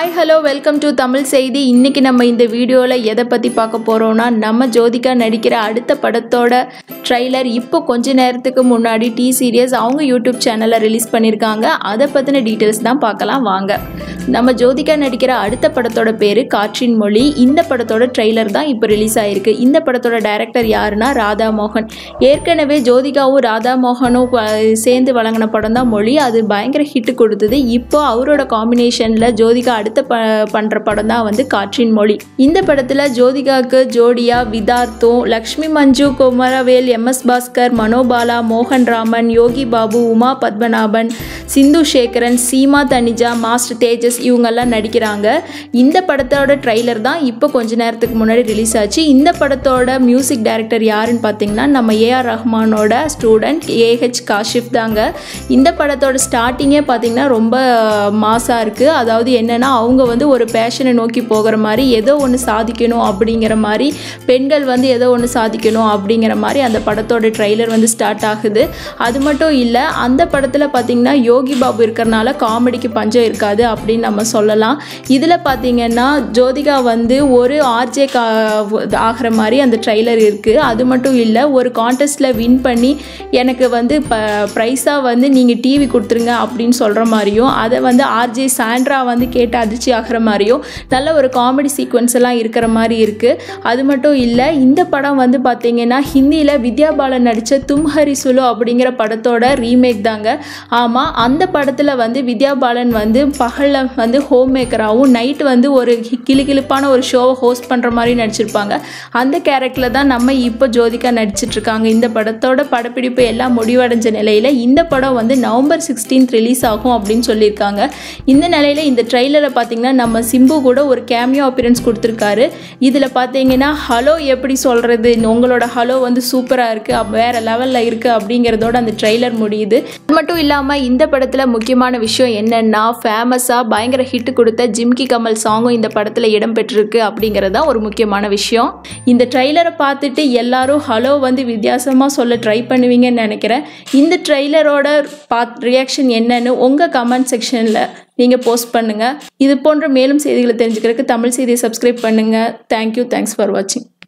hi hello welcome to Tamil செய்தி இன்னைக்கு நம்ம இந்த வீடியோவில் எதை பற்றி பார்க்க போகிறோம்னா நம்ம ஜோதிகா நடிக்கிற அடுத்த படத்தோட ட்ரைலர் இப்போ கொஞ்ச நேரத்துக்கு முன்னாடி டி சீரியஸ் அவங்க யூடியூப் சேனலில் ரிலீஸ் பண்ணியிருக்காங்க அதை பற்றின டீட்டெயில்ஸ் தான் பார்க்கலாம் வாங்க நம்ம ஜோதிகா நடிக்கிற அடுத்த படத்தோட பேர் காற்றின் மொழி இந்த படத்தோட ட்ரெய்லர் தான் இப்போ ரிலீஸ் ஆயிருக்கு இந்த படத்தோட டைரக்டர் யாருன்னா ராதா மோகன் ஏற்கனவே ஜோதிகாவும் ராதா மோகனும் வ- சேர்ந்து வழங்கின படம் தான் மொழி அது பயங்கர ஹிட் கொடுத்தது இப்போ அவரோட காம்பினேஷனில் ஜோதிகா அடுத்த ப பண்ணுற படம் தான் வந்து காற்றின் மொழி இந்த படத்தில் ஜோதிகாவுக்கு ஜோடியா விதார்த்தும் லக்ஷ்மி மஞ்சு குமரவேல் எம்எஸ் பாஸ்கர் மனோபாலா மோகன் ராமன் யோகி பாபு உமா பத்மநாபன் சிந்து சேகரன் சீமா தனிஜா மாஸ்டர் தேஜஸ் இவங்கெல்லாம் நடிக்கிறாங்க இந்த படத்தோட ட்ரைலர் தான் இப்போ கொஞ்ச நேரத்துக்கு முன்னாடி ரிலீஸ் ஆச்சு இந்த படத்தோட மியூசிக் டைரக்டர் யாருன்னு பார்த்தீங்கன்னா நம்ம ஏஆர் ரஹ்மானோட ஸ்டூடெண்ட் ஏஹெச் காஷிஃப் தாங்க இந்த படத்தோட ஸ்டார்டிங்கே பார்த்தீங்கன்னா ரொம்ப மாசாக இருக்குது அதாவது என்னென்னா அவங்க வந்து ஒரு பேஷனை நோக்கி போகிற மாதிரி ஏதோ ஒன்று சாதிக்கணும் அப்படிங்கிற மாதிரி பெண்கள் வந்து ஏதோ ஒன்று சாதிக்கணும் அப்படிங்கிற மாதிரி அந்த படத்தோட ட்ரைலர் வந்து ஸ்டார்ட் ஆகுது அது மட்டும் இல்லை அந்த படத்தில் பார்த்தீங்கன்னா யோகி பாபு இருக்கிறனால காமெடிக்கு பஞ்சம் இருக்காது அப்படின்னு நம்ம சொல்லலாம் இதில் பார்த்தீங்கன்னா ஜோதிகா வந்து ஒரு ஆர்ஜே கா ஆகிற மாதிரி அந்த ட்ரைலர் இருக்குது அது மட்டும் இல்லை ஒரு கான்டெஸ்ட்டில் வின் பண்ணி எனக்கு வந்து ப ப்ரைஸாக வந்து நீங்கள் டிவி கொடுத்துருங்க அப்படின்னு சொல்கிற மாதிரியும் அதை வந்து ஆர்ஜே சாண்ட்ரா வந்து கேட்டு அதிர்ச்சி ஆகிற மாதிரியும் நல்ல ஒரு காமெடி சீக்வன்ஸ் எல்லாம் இருக்கிற மாதிரி இருக்குது அது மட்டும் இல்லை இந்த படம் வந்து பார்த்தீங்கன்னா ஹிந்தியில் வித்யா பாலன் நடித்த தும் ஹரி சுலு அப்படிங்கிற படத்தோட ரீமேக் தாங்க ஆமாம் அந்த படத்தில் வந்து வித்யா பாலன் வந்து பகலில் வந்து ஹோம் மேக்கராகவும் நைட்டு வந்து ஒரு கிளுகிளுப்பான ஒரு ஷோவை ஹோஸ்ட் பண்ணுற மாதிரி நடிச்சிருப்பாங்க அந்த கேரக்டரில் தான் நம்ம இப்போ ஜோதிகா நடிச்சிட்டு இருக்காங்க இந்த படத்தோட படப்பிடிப்பு எல்லாம் முடிவடைஞ்ச நிலையில் இந்த படம் வந்து நவம்பர் சிக்ஸ்டீன்த் ரிலீஸ் ஆகும் அப்படின்னு சொல்லியிருக்காங்க இந்த நிலையில் இந்த ட்ரெய்லரை பார்த்தீங்கன்னா நம்ம சிம்பு கூட ஒரு கேமியோ அப்பியரன்ஸ் கொடுத்துருக்காரு இதில் பார்த்தீங்கன்னா ஹலோ எப்படி சொல்கிறது உங்களோட ஹலோ வந்து சூப்பராக இருக்குது வேறு லெவலில் இருக்குது அப்படிங்கிறதோட அந்த ட்ரெய்லர் முடியுது அது மட்டும் இல்லாமல் இந்த படத்தில் முக்கியமான விஷயம் என்னென்னா ஃபேமஸாக பயங்கர ஹிட் கொடுத்த ஜிம்கி கமல் சாங்கும் இந்த படத்தில் இடம்பெற்றிருக்கு அப்படிங்கிறது தான் ஒரு முக்கியமான விஷயம் இந்த ட்ரெய்லரை பார்த்துட்டு எல்லாரும் ஹலோ வந்து வித்தியாசமாக சொல்ல ட்ரை பண்ணுவீங்கன்னு நினைக்கிறேன் இந்த ட்ரெய்லரோட பாத் ரியாக்ஷன் என்னன்னு உங்கள் கமெண்ட் செக்ஷனில் நீங்கள் போஸ்ட் பண்ணுங்கள் இது போன்ற மேலும் செய்திகளை தெரிஞ்சுக்கிறதுக்கு தமிழ் செய்தியை சப்ஸ்கிரைப் பண்ணுங்கள் தேங்க்யூ தேங்க்ஸ் ஃபார் வாட்சிங்